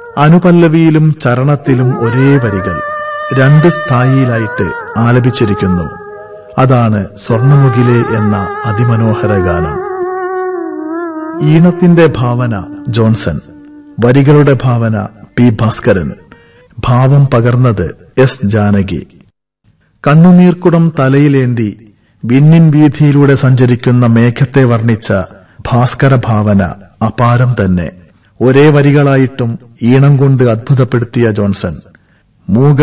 അനുപല്ലവിയിലും ചരണത്തിലും ഒരേ വരികൾ രണ്ട് സ്ഥായിയിലായിട്ട് ആലപിച്ചിരിക്കുന്നു അതാണ് സ്വർണമുഖിലെ എന്ന അതിമനോഹര ഗാനം ഈണത്തിന്റെ ഭാവന ജോൺസൺ വരികളുടെ ഭാവന പി ഭാസ്കരൻ ഭാവം പകർന്നത് എസ് ജാനകി കണ്ണുനീർക്കുടം തലയിലേന്തി വിണ്ണിൻ വീഥിയിലൂടെ സഞ്ചരിക്കുന്ന മേഘത്തെ വർണ്ണിച്ച ഭാസ്കര ഭാവന അപാരം തന്നെ ഒരേ വരികളായിട്ടും ഈണം കൊണ്ട് അത്ഭുതപ്പെടുത്തിയ ജോൺസൺ മൂക